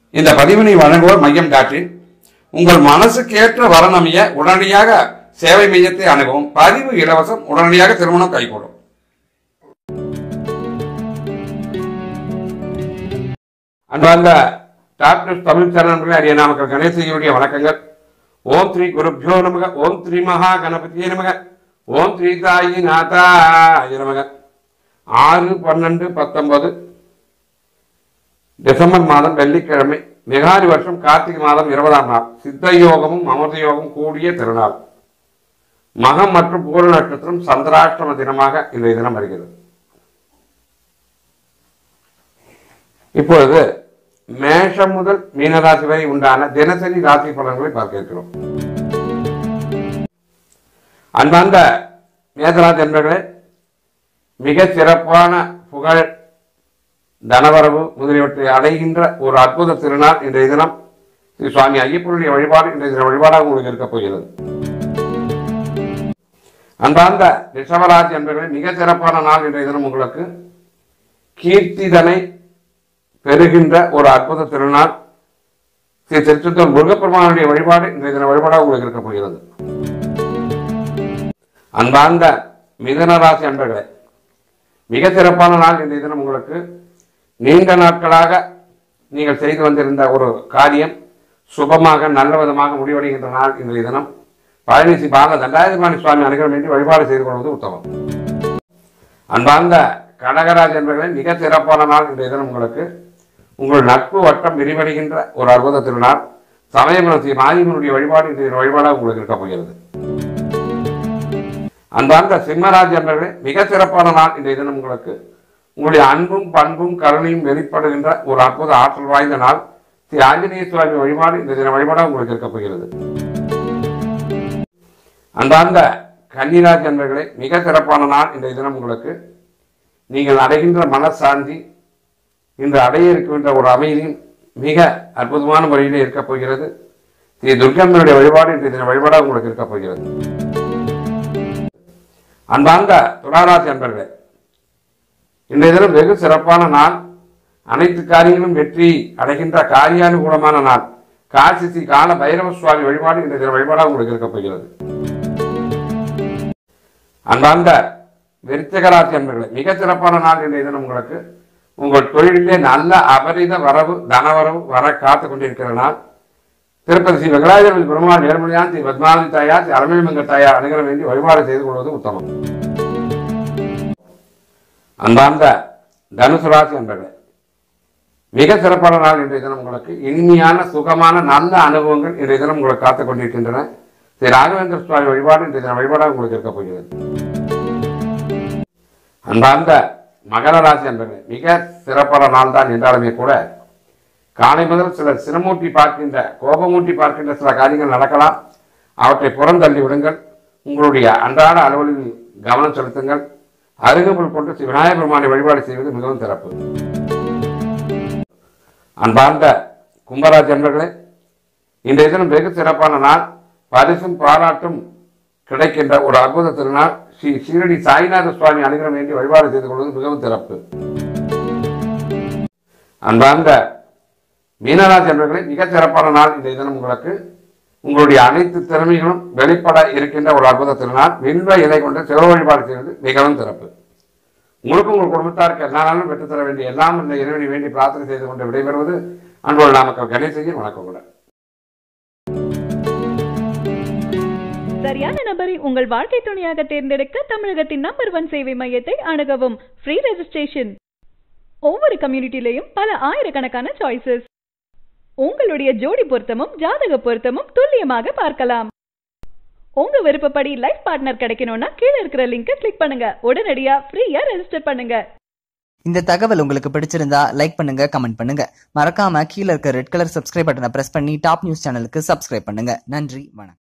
இந்த பதிவினை வழங்குவோர் மையம் காட்டி உங்கள் மனசுக்கேற்ற வரநமைய உடனடியாக சேவை மையத்தை அணுகவும் பதிவு இலவசம் உடனடியாக திருமணம் கைகூடும் அன்பார்ந்த டாப் நியூஸ் தமிழ் சேனல்களே அரிய நாமக்கல் கணேசையுடைய வணக்கங்கள் ஓம் ஸ்ரீ குருப்யோ நமக ஓம் ஸ்ரீ மகா கணபதியே நமக ஓம் ஸ்ரீ தாயி நாதாய நமக ஆறு பன்னெண்டு பத்தொன்பது டிசம்பர் மாதம் வெள்ளிக்கிழமை விகாரி வருஷம் கார்த்திகை மாதம் இருபதாம் நாள் சித்த யோகமும் அமிர்த யோகம் கூடிய திருநாள் மகம் மற்றும் பூர நட்சத்திரம் சந்திராஷ்டம தினமாக இன்றைய தினம் வருகிறது இப்பொழுது மேஷம் முதல் மீனராசி வரை உண்டான தினசரி ராசி பலன்களை பார்க்க இருக்கிறோம் அன்பார்ந்த மேசராசி என்பர்களே மிக சிறப்பான புகழ் தனவரவு முதலியவற்றை அடைகின்ற ஒரு அற்புத திருநாள் இன்றைய தினம் ஸ்ரீ சுவாமி ஐயப்பனுடைய வழிபாடு இன்றைய தின வழிபாடாக உங்களுக்கு இருக்கப் போகிறது அன்பார்ந்த ரிஷபராஜ் என்பவர்களே மிக சிறப்பான நாள் இன்றைய தினம் உங்களுக்கு கீர்த்திதனை பெறுகின்ற ஒரு அற்புத திருநாள் ஸ்ரீ திருச்செந்தூர் முருகப்பெருமானுடைய வழிபாடு இன்றைய தின வழிபாடாக உங்களுக்கு இருக்கப் போகிறது அன்பார்ந்த மிதனராசி அன்பர்களே மிக சிறப்பான நாள் இன்றைய தினம் உங்களுக்கு நீண்ட நாட்களாக நீங்கள் செய்து வந்திருந்த ஒரு காரியம் சுபமாக நல்ல விதமாக முடிவடைகின்ற நாள் இன்றைய தினம் பழனிசி பால தண்டாயுதபாணி சுவாமி அனுகிரம் வேண்டி வழிபாடு செய்து கொள்வது உத்தமம் அன்பார்ந்த கடகராஜ் என்பவர்களே மிக சிறப்பான நாள் இன்றைய தினம் உங்களுக்கு உங்கள் நட்பு வட்டம் விரிவடைகின்ற ஒரு அற்புத திருநாள் சமயபுரம் ஸ்ரீ மாரியம்மனுடைய வழிபாடு இன்றைய தின வழிபாடாக உங்களுக்கு இருக்கப் போகிறது அன்பார்ந்த சிம்மராஜ் என்பவர்களே மிக சிறப்பான நாள் இன்றைய தினம் உங்களுக்கு உங்களுடைய அன்பும் பண்பும் கருணையும் வெளிப்படுகின்ற ஒரு அற்புத ஆற்றல் வாய்ந்த நாள் ஸ்ரீ ஆஞ்சநேய சுவாமி வழிபாடு இந்த தின வழிபாடாக உங்களுக்கு இருக்கப் போகிறது அன்பார்ந்த கன்னிராஜ் என்பவர்களே மிக சிறப்பான நாள் இன்றைய தினம் உங்களுக்கு நீங்கள் அடைகின்ற மனசாந்தி இன்று அடைய இருக்கின்ற ஒரு அமைதியும் மிக அற்புதமான முறையிலே இருக்கப் போகிறது ஸ்ரீ துர்கம்மனுடைய வழிபாடு இன்றைய தின வழிபாடாக உங்களுக்கு இருக்கப் போகிறது அன்பார்ந்த துளாராசி அன்பர்களே இன்றைய தினம் வெகு சிறப்பான நாள் அனைத்து காரியங்களும் வெற்றி அடைகின்ற காரியானுகூலமான நாள் காசி ஸ்ரீ கால பைரவ சுவாமி வழிபாடு இன்றைய தின வழிபாடாக உங்களுக்கு இருக்கப் போகிறது அன்பார்ந்த விருச்சகராசி அன்பர்களே மிக சிறப்பான நாள் இன்றைய தினம் உங்களுக்கு உங்கள் தொழிலிலே நல்ல அபரித வரவு தனவரவு வர காத்து கொண்டிருக்கிற நாள் திருப்பதி ஸ்ரீ வெங்கடாஜலபதி பெருமாள் நேர்மலையான் ஸ்ரீ பத்மாவதி தாயார் ஸ்ரீ அலமேல்மங்க தாயார் அணுகிற வேண்டி வழிபாடு செய்து கொள்வது உத்தமம் அன்பார்ந்த தனுசு ராசி அன்பர்களே மிக சிறப்பான நாள் இன்றைய தினம் உங்களுக்கு இனிமையான சுகமான நல்ல அனுபவங்கள் இன்றைய தினம் உங்களுக்கு காத்துக் கொண்டிருக்கின்றன ஸ்ரீ ராகவேந்திர சுவாமி வழிபாடு இன்றைய தினம் வழிபாடாக உங்களுக்கு இருக்கப் போகிறது அன்பார்ந்த மகர ராசி அன்பர்களே மிக சிறப்பான நாள் தான் என்றாலுமே கூட காலை முதல் சிலர் சிரமூட்டி பார்க்கின்ற கோபமூட்டி பார்க்கின்ற சில காரியங்கள் நடக்கலாம் அவற்றை புறந்தள்ளி விடுங்கள் உங்களுடைய அன்றாட அலுவலில் கவனம் செலுத்துங்கள் அருகம்புல் கொண்டு ஸ்ரீ விநாயகர் பெருமானை வழிபாடு செய்வது மிகவும் சிறப்பு அன்பார்ந்த கும்பராஜ் அன்பர்களே இன்றைய தினம் வெகு சிறப்பான நாள் பரிசும் பாராட்டும் கிடைக்கின்ற ஒரு அற்புத திருநாள் ஸ்ரீ ஷீரடி சாய்நாத சுவாமி அனுகிரம் வேண்டி வழிபாடு செய்து கொள்வது மிகவும் சிறப்பு அன்பார்ந்த மீனராஜ் என்பவர்களே மிக சிறப்பான நாள் இன்றைய தினம் உங்களுக்கு உங்களுடைய அனைத்து திறமைகளும் வெளிப்பட இருக்கின்ற ஒரு அற்புத திருநாள் வில்வ இலை கொண்டு சிவ வழிபாடு செய்வது மிகவும் சிறப்பு உங்களுக்கு உங்கள் குடும்பத்தாருக்கு எல்லா நாளும் பெற்றுத்தர வேண்டிய எல்லாம் இந்த இறைவனை வேண்டி பிரார்த்தனை செய்து கொண்டு விடைபெறுவது அன்போடு நாமக்கல் கணேசையின் வணக்கம் கூட சரியான நபரை உங்கள் வாழ்க்கை துணையாக தேர்ந்தெடுக்க தமிழகத்தின் நம்பர் ஒன் சேவை மையத்தை அணுகவும் ஃப்ரீ ரெஜிஸ்ட்ரேஷன் ஒவ்வொரு கம்யூனிட்டிலையும் பல ஆயிரக்கணக்கான சாய்ஸஸ் உங்களுடைய ஜோடி பொருத்தமும் ஜாதக பொருத்தமும் துல்லியமாக பார்க்கலாம் உங்க விருப்பப்படி லைஃப் பார்ட்னர் கிடைக்கணும்னா கீழே இருக்கிற லிங்கை கிளிக் பண்ணுங்க உடனடியா ஃப்ரீயா ரெஜிஸ்டர் பண்ணுங்க இந்த தகவல் உங்களுக்கு பிடிச்சிருந்தா லைக் பண்ணுங்க கமெண்ட் பண்ணுங்க மறக்காம கீழே இருக்க ரெட் கலர் சப்ஸ்கிரைப் பட்டனை பிரஸ் பண்ணி டாப் நியூஸ் சேனலுக்கு சப்ஸ்கிரைப் பண்ணுங்க நன்றி வணக்கம்